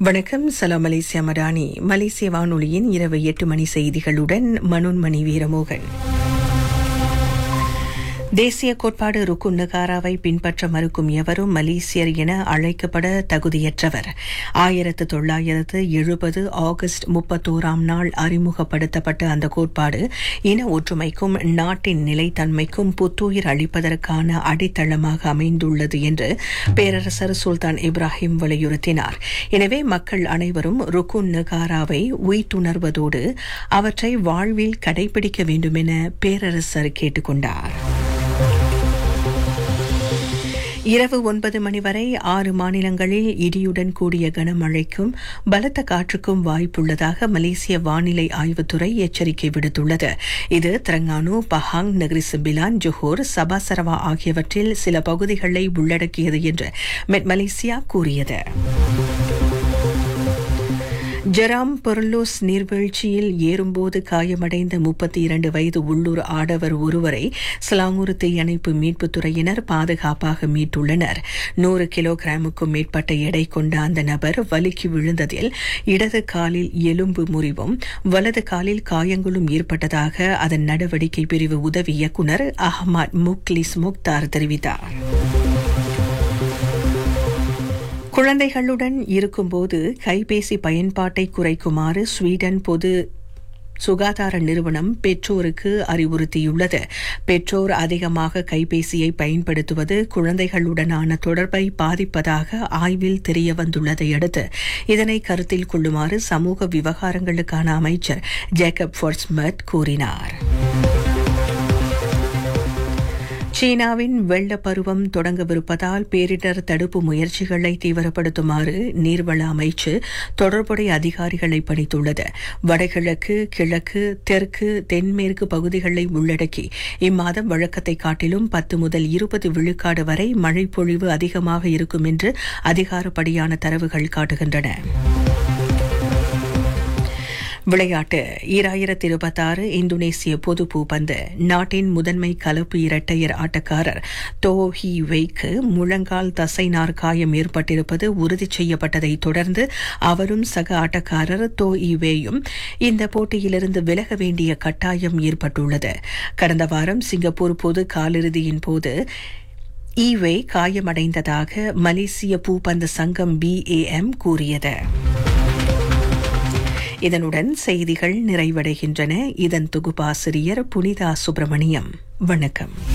வணக்கம் சலாம் மலேசியா மடானி மலேசிய வானொலியின் இரவு எட்டு மணி செய்திகளுடன் மனோன்மணி வீரமோகன் தேசிய கோட்பாடு ருக்குன் நகாராவை பின்பற்ற மறுக்கும் எவரும் மலேசியர் என அழைக்கப்பட தகுதியற்றவர் ஆயிரத்து தொள்ளாயிரத்து எழுபது ஆகஸ்ட் முப்பத்தோராம் நாள் அறிமுகப்படுத்தப்பட்ட அந்த கோட்பாடு இன ஒற்றுமைக்கும் நாட்டின் நிலைத்தன்மைக்கும் புத்துயிர் அளிப்பதற்கான அடித்தளமாக அமைந்துள்ளது என்று பேரரசர் சுல்தான் இப்ராஹிம் வலியுறுத்தினார் எனவே மக்கள் அனைவரும் ருக்குன் நகாராவை உய்த்துணர்வதோடு அவற்றை வாழ்வில் கடைபிடிக்க வேண்டுமென பேரரசர் கேட்டுக்கொண்டார் இரவு ஒன்பது மணி வரை ஆறு மாநிலங்களில் இடியுடன் கூடிய கனமழைக்கும் பலத்த காற்றுக்கும் வாய்ப்புள்ளதாக மலேசிய வானிலை ஆய்வுத்துறை எச்சரிக்கை விடுத்துள்ளது இது Terengganu Pahang Negeri Sembilan Johor Sabah Sarawak ஆகியவற்றில் சில பகுதிகளை உள்ளடக்கியது என்று மெட் மலேசியா கூறியது ஜெராம் பொர்லோஸ் நீர்வீழ்ச்சியில் ஏறும்போது காயமடைந்த முப்பத்தி இரண்டு வயது உள்ளூர் ஆடவர் ஒருவரை சிலாங்கூர் தீயணைப்பு மீட்புத் துறையினர் பாதுகாப்பாக மீட்டுள்ளனர் நூறு கிலோகிராமுக்கும் மேற்பட்ட எடை கொண்ட அந்த நபர் வலிக்கு விழுந்ததில் இடது காலில் எலும்பு முறிவும் வலது காலில் காயங்களும் ஏற்பட்டதாக அதன் நடவடிக்கை பிரிவு உதவி இயக்குநர் அஹ்மத் முக்லிஸ் முக்தார் தெரிவித்தார் குழந்தைகளுடன் இருக்கும்போது கைபேசி பயன்பாட்டை குறைக்குமாறு ஸ்வீடன் பொது சுகாதார நிறுவனம் பெற்றோருக்கு அறிவுறுத்தியுள்ளது பெற்றோர் அதிகமாக கைபேசியை பயன்படுத்துவது குழந்தைகளுடனான தொடர்பை பாதிப்பதாக ஆய்வில் தெரிய வந்துள்ளதை அடுத்து இதனை கருத்தில் கொள்ளுமாறு சமூக விவகாரங்களுக்கான அமைச்சர் ஜேக்கப் ஃபோர்ஸ்மத் கூறினார் சீனாவின் வெள்ள பருவம் தொடங்கவிருப்பதால் பேரிடர் தடுப்பு முயற்சிகளை தீவிரப்படுத்துமாறு நீர்வள அமைச்சு தொடர்புடைய அதிகாரிகளை பணித்துள்ளது வடகிழக்கு கிழக்கு தெற்கு தென்மேற்கு பகுதிகளை உள்ளடக்கி இம்மாதம் வழக்கத்தை காட்டிலும் பத்து முதல் இருபது விழுக்காடு வரை மழைப்பொழிவு அதிகமாக இருக்கும் என்று அதிகாரப்படியான தரவுகள் காட்டுகின்றன விளையாட்டு ஈராயிரத்தி இருபத்தாறு இந்தோனேசிய பொது பூப்பந்து நாட்டின் முதன்மை கலப்பு இரட்டையர் ஆட்டக்காரர் தோ ஹி வெய்க்கு முழங்கால் தசைநார் காயம் ஏற்பட்டிருப்பது உறுதி செய்யப்பட்டதை தொடர்ந்து அவரும் சக ஆட்டக்காரர் தோ இவேயும் இந்த போட்டியிலிருந்து விலக வேண்டிய கட்டாயம் ஏற்பட்டுள்ளது கடந்த வாரம் சிங்கப்பூர் பொது காலிறுதியின் போது ஈவே காயமடைந்ததாக மலேசிய பூப்பந்து சங்கம் பிஏஎம் கூறியது இதனுடன் செய்திகள் நிறைவடைகின்றன இதன் தொகுப்பாசிரியர் புனிதா சுப்பிரமணியம் வணக்கம்